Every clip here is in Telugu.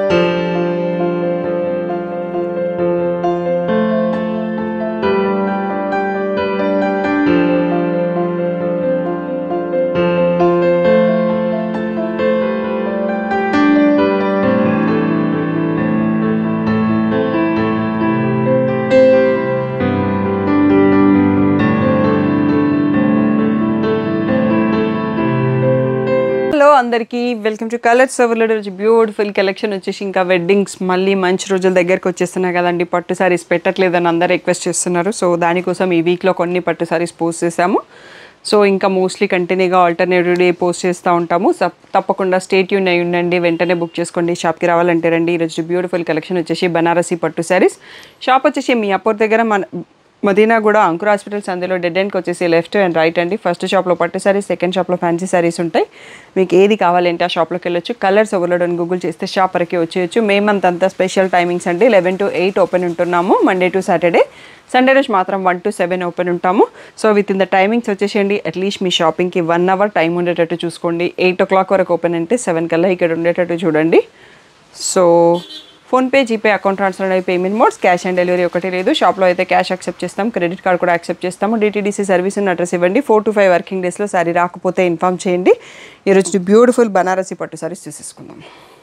హలో అందరికీ వెల్కమ్ టు కలర్స్ ఓవర్లోడ్ రోజు బ్యూటిఫుల్ కలెక్షన్ వచ్చేసి ఇంకా వెడ్డింగ్స్ మళ్ళీ మంచి రోజుల దగ్గరకు వచ్చేస్తున్నాయి కదండి పట్టు సారీస్ పెట్టట్లేదని అందరు రిక్వెస్ట్ చేస్తున్నారు సో దానికోసం ఈ వీక్లో కొన్ని పట్టు సారీస్ పోస్ట్ చేశాము సో ఇంకా మోస్ట్లీ కంటిన్యూగా ఆల్టర్నేటివ్ డే పోస్ట్ చేస్తూ ఉంటాము సప్- తప్పకుండా స్టేట్ యూన్ అయి ఉండండి వెంటనే బుక్ చేసుకోండి షాప్కి రావాలంటే రండి ఈరోజు బ్యూటిఫుల్ కలెక్షన్ వచ్చేసి బనారసి పట్టు సారీస్ షాప్ వచ్చేసి మీ అప్పర్ దగ్గర మన మదీనా కూడా అంకుర్ హాస్పిటల్స్ అందులో డెడ్ ఎండ్కి వచ్చేసి లెఫ్ట్ అండ్ రైట్ అండి ఫస్ట్ షాప్లో పట్టు సారీస్ సెకండ్ షాప్లో ఫ్యాన్సీ సారీస్ ఉంటాయి మీకు ఏది కావాలంటే ఆ షాప్లోకి వెళ్ళొచ్చు కలర్స్ ఓవర్లోడ్ అని గూగుల్ చేస్తే షాప్ వరకు వచ్చేయచ్చు మేమంత అంతా స్పెషల్ టైమింగ్స్ అండి లెవెన్ టు ఎయిట్ ఓపెన్ ఉంటున్నాము మండే టు సాటర్డే సండే రోజు మాత్రం వన్ టు సెవెన్ ఓపెన్ ఉంటాము so with in the timings వచ్చేసేయండి అట్లీస్ట్ మీ షాపింగ్కి వన్ అవర్ టైం ఉండేటట్టు చూసుకోండి ఎయిట్ ఓ క్లాక్ వరకు ఓపెన్ అంటే సెవెన్ కల్లా ఇక్కడ ఉండేటట్టు చూడండి so PhonePe GPay account transfer అనేవి payment modes cash on delivery ఒకటి లేదు షాప్లో అయితే క్యాష్ యాక్సెప్ట్ చేస్తాం క్రెడిట్ కార్డ్ కూడా యాక్సెప్ట్ చేస్తాము డిటీడీసీ సర్వీస్ అడ్రస్ ఇవ్వండి ఫోర్ టు ఫైవ్ వర్కింగ్ డేస్లో సారీ రాకపోతే ఇన్ఫామ్ చేయండి ఈరోజు బ్యూటిఫుల్ బనారసి పట్టు సారీస్ చూసేసుకుందాం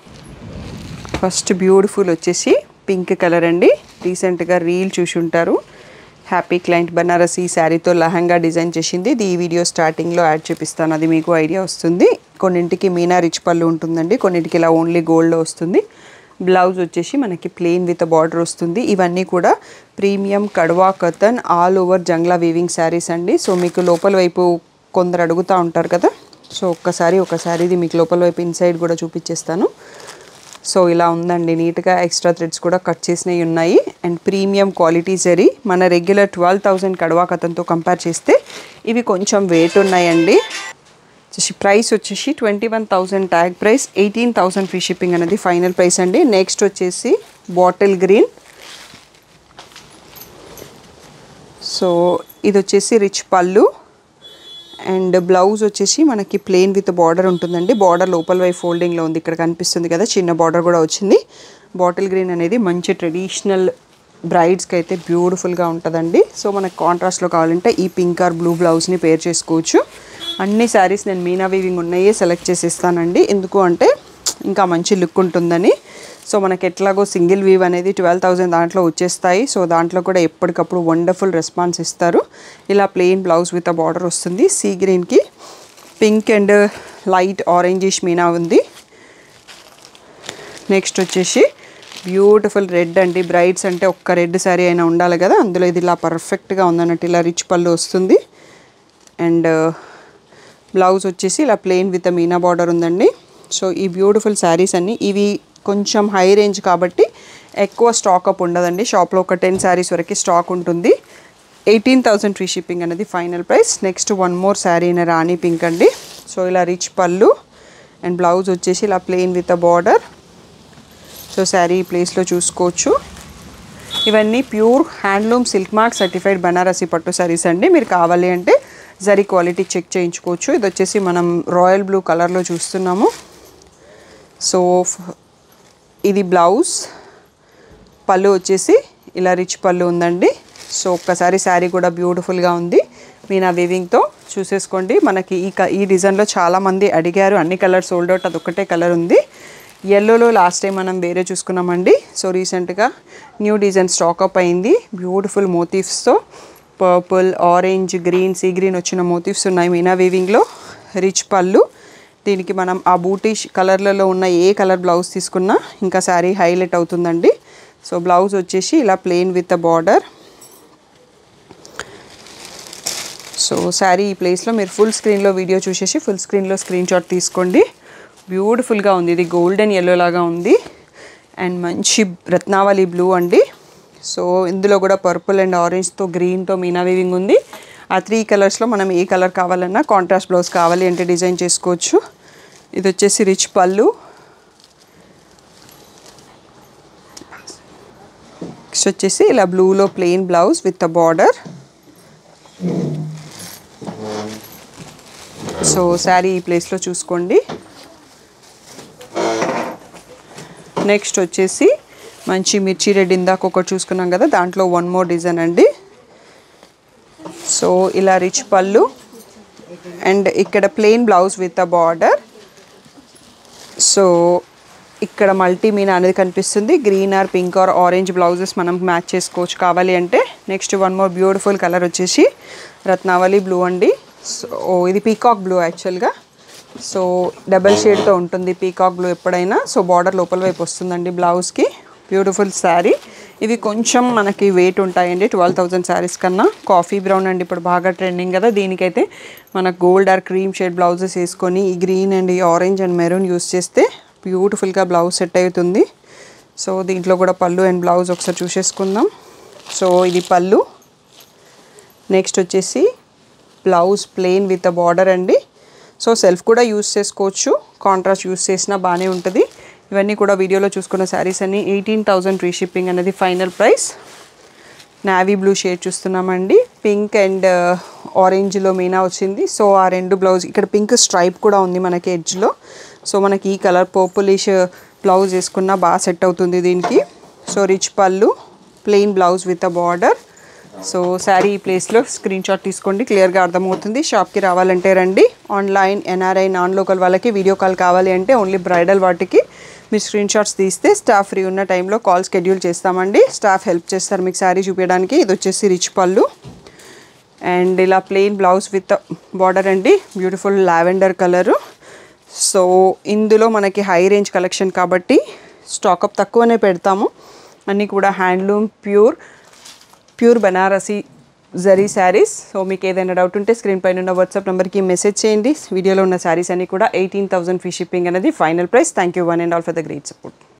ఫస్ట్ బ్యూటిఫుల్ వచ్చేసి పింక్ కలర్ అండి రీసెంట్గా రీల్ చూసి ఉంటారు హ్యాపీ క్లయింట్ బనారసి శారీతో లహంగా డిజైన్ చేసింది ఇది ఈ వీడియో స్టార్టింగ్లో యాడ్ చేపిస్తాను అది మీకు ఐడియా వస్తుంది కొన్నింటికి మీనా రిచ్ పళ్ళు ఉంటుందండి కొన్నింటికి ఇలా ఓన్లీ గోల్డ్లో వస్తుంది బ్లౌజ్ వచ్చేసి మనకి ప్లెయిన్ విత్ బార్డర్ వస్తుంది ఇవన్నీ కూడా premium Kadwa katan all over jangla weaving saris అండి సో మీకు లోపల వైపు కొందరు అడుగుతూ ఉంటారు కదా సో ఒక్కసారి ఒకసారి ఇది మీకు లోపల వైపు ఇన్సైడ్ కూడా చూపించేస్తాను సో ఇలా ఉందండి నీట్గా ఎక్స్ట్రా థ్రెడ్స్ కూడా కట్ చేసినవి ఉన్నాయి అండ్ ప్రీమియం క్వాలిటీ జరీ మన రెగ్యులర్ ట్వెల్వ్ థౌజండ్ కడవా కథంతో కంపేర్ చేస్తే ఇవి కొంచెం వెయిట్ ఉన్నాయండి వచ్చేసి ప్రైస్ వచ్చేసి twenty one thousand tag price eighteen thousand free shipping అనేది ఫైనల్ ప్రైస్ అండి నెక్స్ట్ వచ్చేసి బాటిల్ గ్రీన్ సో ఇది వచ్చేసి రిచ్ పళ్ళు అండ్ బ్లౌజ్ వచ్చేసి మనకి ప్లెయిన్ విత్ బార్డర్ ఉంటుందండి బార్డర్ లోపల వైపు ఫోల్డింగ్లో ఉంది ఇక్కడ కనిపిస్తుంది కదా చిన్న బార్డర్ కూడా వచ్చింది బాటిల్ గ్రీన్ అనేది మంచి ట్రెడిషనల్ బ్రైడ్స్కి అయితే బ్యూటిఫుల్గా ఉంటుందండి సో మనకు కాంట్రాస్ట్లో కావాలంటే ఈ పింక్ ఆర్ బ్లూ బ్లౌజ్ని పేర్ చేసుకోవచ్చు అన్ని శారీస్ నేను మీనా వీవింగ్ ఉన్నాయే సెలెక్ట్ చేసేస్తానండి ఎందుకు అంటే ఇంకా మంచి లుక్ ఉంటుందని సో మనకి ఎట్లాగో సింగిల్ వీవ్ అనేది ట్వెల్వ్ థౌజండ్ దాంట్లో వచ్చేస్తాయి సో దాంట్లో కూడా ఎప్పటికప్పుడు వండర్ఫుల్ రెస్పాన్స్ ఇస్తారు ఇలా plain blouse with a border వస్తుంది సీ గ్రీన్కి pink and light orangish meena ఉంది నెక్స్ట్ వచ్చేసి బ్యూటిఫుల్ రెడ్ అండి బ్రైడ్స్ అంటే ఒక్క రెడ్ శారీ అయినా ఉండాలి కదా అందులో ఇది ఇలా పర్ఫెక్ట్గా ఉందన్నట్టు ఇలా రిచ్ పళ్ళు వస్తుంది అండ్ బ్లౌజ్ వచ్చేసి ఇలా ప్లెయిన్ విత్ మీనా బార్డర్ ఉందండి సో ఈ బ్యూటిఫుల్ శారీస్ అన్నీ ఇవి కొంచెం హై రేంజ్ కాబట్టి ఎక్కువ స్టాక్ అప్ ఉండదండి షాప్లో ఒక టెన్ శారీస్ వరకు స్టాక్ ఉంటుంది ఎయిటీన్ థౌసండ్ ఫ్రీ షిప్పింగ్ అనేది final price next one more sari అయిన రాణి పింక్ అండి సో ఇలా రిచ్ పళ్ళు అండ్ బ్లౌజ్ వచ్చేసి ఇలా plain with a border so sari ఈ ప్లేస్లో చూసుకోవచ్చు ఇవన్నీ pure handloom silk mark certified Banarasi పట్టు శారీస్ అండి మీరు కావాలి అంటే జరీ క్వాలిటీ చెక్ చేయించుకోవచ్చు ఇది వచ్చేసి మనం రాయల్ బ్లూ కలర్లో చూస్తున్నాము సో ఫ్- ఇది బ్లౌజ్ పళ్ళు వచ్చేసి ఇలా రిచ్ పళ్ళు ఉందండి సో ఒక్కసారి శారీ కూడా బ్యూటిఫుల్గా ఉంది మీనా వీవింగ్తో చూసేసుకోండి మనకి ఈ క ఈ డిజైన్లో చాలామంది అడిగారు అన్ని కలర్స్ సోల్డ్ అవుట్ అది ఒకటే కలర్ ఉంది ఎల్లోలో లాస్ట్ టైం మనం వేరే చూసుకున్నామండి సో రీసెంట్గా న్యూ డిజైన్ స్టాక్ అప్ అయింది బ్యూటిఫుల్ మోటివ్స్తో purple orange green sea green వచ్చిన మోటివ్స్ ఉన్నాయి మీనా వీవింగ్లో రిచ్ పళ్ళు దీనికి మనం ఆ బూటీ కలర్లలో ఉన్న ఏ కలర్ బ్లౌజ్ తీసుకున్నా ఇంకా శారీ హైలైట్ అవుతుందండి సో బ్లౌజ్ వచ్చేసి ఇలా plain with a border so sari ఈ ప్లేస్లో మీరు ఫుల్ స్క్రీన్లో వీడియో చూసేసి ఫుల్ స్క్రీన్లో స్క్రీన్ షాట్ తీసుకోండి బ్యూటిఫుల్గా ఉంది ఇది గోల్డెన్ ఎల్లో లాగా ఉంది అండ్ మంచి రత్నావళి బ్లూ అండి సో ఇందులో కూడా పర్పుల్ అండ్ ఆరెంజ్తో గ్రీన్తో మీనా వీవింగ్ ఉంది ఆ త్రీ కలర్స్లో మనం ఏ కలర్ కావాలన్నా కాంట్రాస్ట్ బ్లౌజ్ కావాలి అంటే డిజైన్ చేసుకోవచ్చు ఇది వచ్చేసి రిచ్ పళ్ళు నెక్స్ట్ వచ్చేసి ఇలా బ్లూలో plain blouse with a border so sari ఈ ప్లేస్లో చూసుకోండి నెక్స్ట్ వచ్చేసి మంచి మిర్చి రెడ్ ఇందాక ఒకటి చూసుకున్నాం కదా దాంట్లో వన్ మోర్ డిజైన్ అండి సో ఇలా రిచ్ పళ్ళు అండ్ ఇక్కడ plain blouse with a border so ఇక్కడ మల్టీ మీనా అనేది కనిపిస్తుంది green or pink or orange blouses మనం మ్యాచ్ చేసుకోవచ్చు కావాలి అంటే next one more beautiful colour వచ్చేసి రత్నావళి బ్లూ అండి సో ఇది పీకాక్ బ్లూ యాక్చువల్గా సో డబల్ షేడ్తో ఉంటుంది పీకాక్ బ్లూ ఎప్పుడైనా సో బార్డర్ లోపల వైపు వస్తుందండి బ్లౌజ్కి బ్యూటిఫుల్ శారీ ఇవి కొంచెం మనకి వెయిట్ ఉంటాయండి ట్వెల్వ్ థౌజండ్ శారీస్ కన్నా కాఫీ బ్రౌన్ అండి ఇప్పుడు బాగా ట్రెండింగ్ కదా దీనికైతే మనకు gold or cream shade blouses వేసుకొని ఈ గ్రీన్ అండ్ ఈ ఆరెంజ్ అండ్ మెరూన్ యూస్ చేస్తే బ్యూటిఫుల్గా బ్లౌజ్ సెట్ అవుతుంది సో దీంట్లో కూడా పళ్ళు అండ్ బ్లౌజ్ ఒకసారి చూసేసుకుందాం సో ఇది పళ్ళు నెక్స్ట్ వచ్చేసి blouse plain with a border అండి సో సెల్ఫ్ కూడా యూస్ చేసుకోవచ్చు కాంట్రాస్ట్ యూస్ చేసినా బాగానే ఉంటుంది ఇవన్నీ కూడా వీడియోలో చూసుకున్న శారీస్ అన్ని ఎయిటీన్ థౌజండ్ ఫ్రీ షిప్పింగ్ అనేది final price navy blue shade చూస్తున్నామండి పింక్ అండ్ ఆరెంజ్లో మీనా వచ్చింది సో ఆ రెండు బ్లౌజ్ ఇక్కడ పింక్ స్ట్రైప్ కూడా ఉంది మనకి ఎడ్జ్లో సో మనకి ఈ కలర్ పర్పులిష్ బ్లౌజ్ వేసుకున్నా బాగా సెట్ అవుతుంది దీనికి so rich pallu plain blouse with a border so sari ఈ ప్లేస్లో స్క్రీన్ షాట్ తీసుకోండి క్లియర్గా అర్థమవుతుంది షాప్కి రావాలంటే రండి ఆన్లైన్ ఎన్ఆర్ఐ నాన్ లోకల్ వాళ్ళకి వీడియో కాల్ కావాలి అంటే ఓన్లీ బ్రైడల్ వాటికి మీరు స్క్రీన్ షాట్స్ తీస్తే స్టాఫ్ ఫ్రీ ఉన్న టైంలో కాల్ షెడ్యూల్ చేస్తామండి స్టాఫ్ హెల్ప్ చేస్తారు మీకు శారీ చూపించడానికి ఇది వచ్చేసి రిచ్ పళ్ళు అండ్ ఇలా ప్లెయిన్ బ్లౌజ్ విత్ బార్డర్ అండి బ్యూటిఫుల్ లావెండర్ కలరు సో ఇందులో మనకి హై రేంజ్ కలెక్షన్ కాబట్టి స్టాకప్ తక్కువనే పెడతాము అన్నీ కూడా handloom pure pure Banarasi zari saris so మీకు ఏదైనా డౌట్ ఉంటే స్క్రీన్ పైన ఉన్న వాట్సాప్ నెంబర్కి మెసేజ్ చేయండి వీడియోలో ఉన్న శారీస్ అన్ని కూడా ఎయిటీన్ థౌసండ్ ఫ్రీ షిప్పింగ్ అనేది final price thank you one and all for the great support